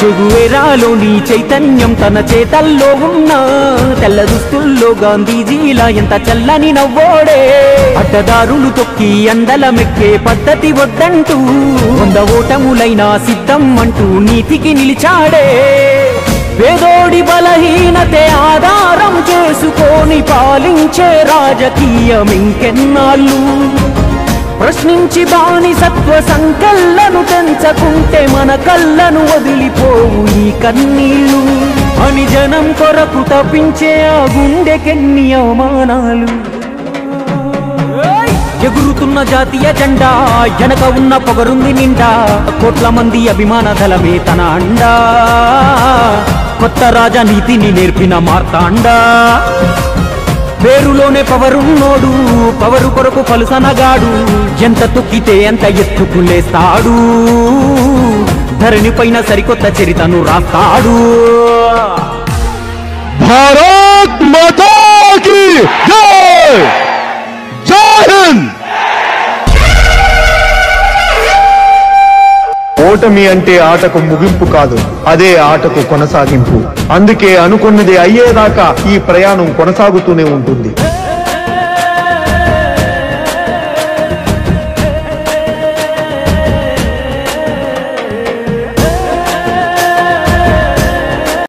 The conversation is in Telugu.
చెగువేరాలోని చైతన్యం తన చేతల్లో ఉన్న తెల్ల దుస్తుల్లో గాంధీజీలా ఎంత చల్లని నవ్వోడే అడ్డదారులు తొక్కి అందల మెక్కే పద్ధతి వద్దంటూ వంద ఓటములైనా సిద్ధం అంటూ నీతికి నిలిచాడే పేదోడి బలహీనతే ఆధారం చేసుకొని పాలించే రాజకీయం ఇంకెన్నాళ్ళు ప్రశ్నించి బానిసత్వ సంకల్లను తెంచకుంటే మన కళ్ళను వదిలిపోవు ఈ కన్నీళ్ళు అని జనం కొరకు తప్పించే ఆ గుండెకెన్ని అవమానాలు ఎగురుతున్న జాతీయ జెండా వెనక ఉన్న పొగరుంది నిండా కోట్ల మంది అభిమాన దళమే తన అండా కొత్త రాజనీతిని నేర్పిన మార్తాండా పేరులోనే పవరున్నోడు పవరు కొరకు పలుసనగాడు ఎంత తొక్కితే ఎంత ఎత్తుకు లేస్తాడు ధరణి పైన సరికొత్త చరితను రాస్తాడు భారత్ మాతా కీ జై జై హింద్ ఓటమి అంటే ఆటకు ముగింపు కాదు అదే ఆటకు కొనసాగింపు అందుకే అనుకున్నది అయ్యేదాకా ఈ ప్రయాణం కొనసాగుతూనే ఉంటుంది